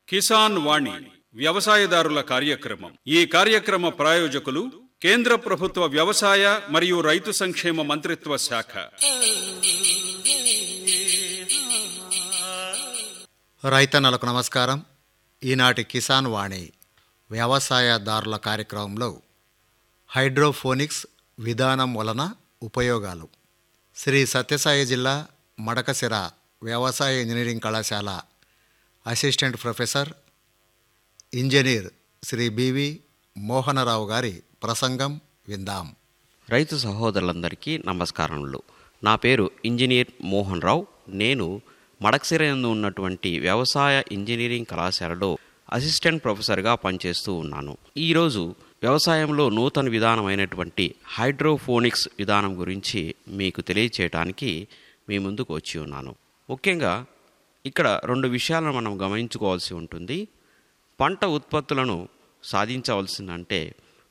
కిసాన్ వాణి వ్యవసాయదారుల కార్యక్రమం ఈ కార్యక్రమ ప్రాయోజకులు కేంద్ర ప్రభుత్వ వ్యవసాయ మరియు రైతు సంక్షేమ మంత్రిత్వ శాఖ రైతన్నలకు నమస్కారం ఈనాటి కిసాన్ వాణి వ్యవసాయదారుల కార్యక్రమంలో హైడ్రోఫోనిక్స్ విధానం వలన ఉపయోగాలు శ్రీ సత్యసాయి జిల్లా మడకసిర వ్యవసాయ ఇంజనీరింగ్ కళాశాల assistant professor engineer Shri BV Mohanarao గారి ప్రసంగం విందాం రైతు సహోదరులందరికీ నమస్కారములు నా పేరు ఇంజనీర్ మోహన్ రావు నేను మడక్సిరందు ఉన్నటువంటి వ్యవసాయ ఇంజనీరింగ్ కళాశాలలో అసిస్టెంట్ ప్రొఫెసర్గా పనిచేస్తూ ఉన్నాను ఈరోజు వ్యవసాయంలో నూతన విధానమైనటువంటి హైడ్రోఫోనిక్స్ విధానం గురించి మీకు తెలియచేయటానికి మీ ముందుకు వచ్చి ఉన్నాను ముఖ్యంగా ఇక్కడ రెండు విషయాలను మనం గమనించుకోవాల్సి ఉంటుంది పంట ఉత్పత్తులను సాధించవలసిందంటే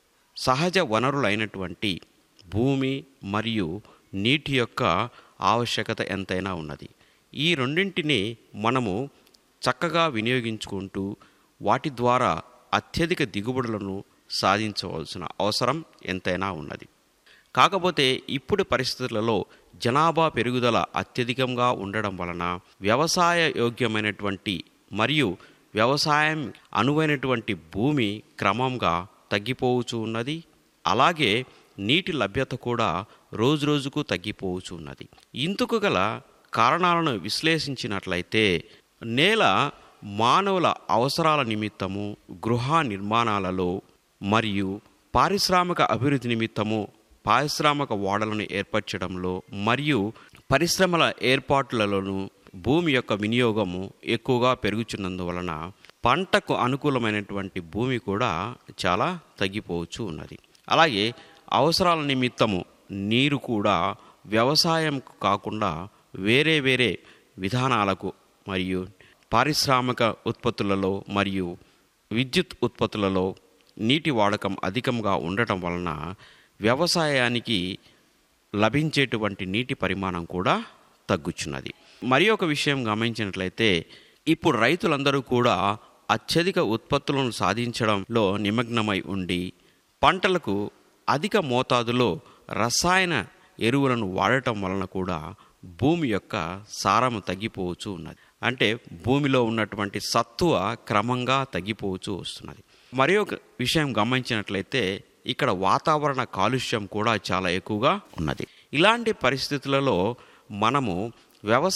సహజ వనరులైనటువంటి భూమి మరియు నీటి యొక్క ఆవశ్యకత ఎంతైనా ఉన్నది ఈ రెండింటిని మనము చక్కగా వినియోగించుకుంటూ వాటి ద్వారా అత్యధిక దిగుబడులను సాధించవలసిన అవసరం ఎంతైనా ఉన్నది కాకపోతే ఇప్పుడు పరిస్థితులలో జనాభా పెరుగుదల అత్యధికంగా ఉండడం వలన వ్యవసాయ యోగ్యమైనటువంటి మరియు వ్యవసాయం అనువైనటువంటి భూమి క్రమంగా తగ్గిపోవచ్చు ఉన్నది అలాగే నీటి లభ్యత కూడా రోజురోజుకు తగ్గిపోవచ్చు ఉన్నది ఇందుకు గల కారణాలను విశ్లేషించినట్లయితే నేల మానవుల అవసరాల నిమిత్తము గృహ నిర్మాణాలలో మరియు పారిశ్రామిక అభివృద్ధి నిమిత్తము పారిశ్రామిక వాడలను ఏర్పరచడంలో మరియు పరిశ్రమల ఏర్పాట్లలోనూ భూమి యొక్క వినియోగము ఎక్కువగా పెరుగుచున్నందువలన పంటకు అనుకూలమైనటువంటి భూమి కూడా చాలా తగ్గిపోవచ్చు ఉన్నది అలాగే అవసరాల నిమిత్తము నీరు కూడా వ్యవసాయం కాకుండా వేరే వేరే విధానాలకు మరియు పారిశ్రామిక ఉత్పత్తులలో మరియు విద్యుత్ ఉత్పత్తులలో నీటి వాడకం అధికంగా ఉండటం వలన వ్యవసాయానికి లభించేటువంటి నీటి పరిమాణం కూడా తగ్గుచున్నది మరి ఒక విషయం గమనించినట్లయితే ఇప్పుడు రైతులందరూ కూడా అత్యధిక ఉత్పత్తులను సాధించడంలో నిమగ్నమై ఉండి పంటలకు అధిక మోతాదులో రసాయన ఎరువులను వాడటం వలన కూడా భూమి యొక్క సారము తగ్గిపోవచ్చు ఉన్నది అంటే భూమిలో ఉన్నటువంటి సత్తువ క్రమంగా తగ్గిపోవచ్చు వస్తున్నది మరి ఒక విషయం గమనించినట్లయితే ఇక్కడ వాతావరణ కాలుష్యం కూడా చాలా ఎక్కువగా ఉన్నది ఇలాంటి పరిస్థితులలో మనము వ్యవసాయ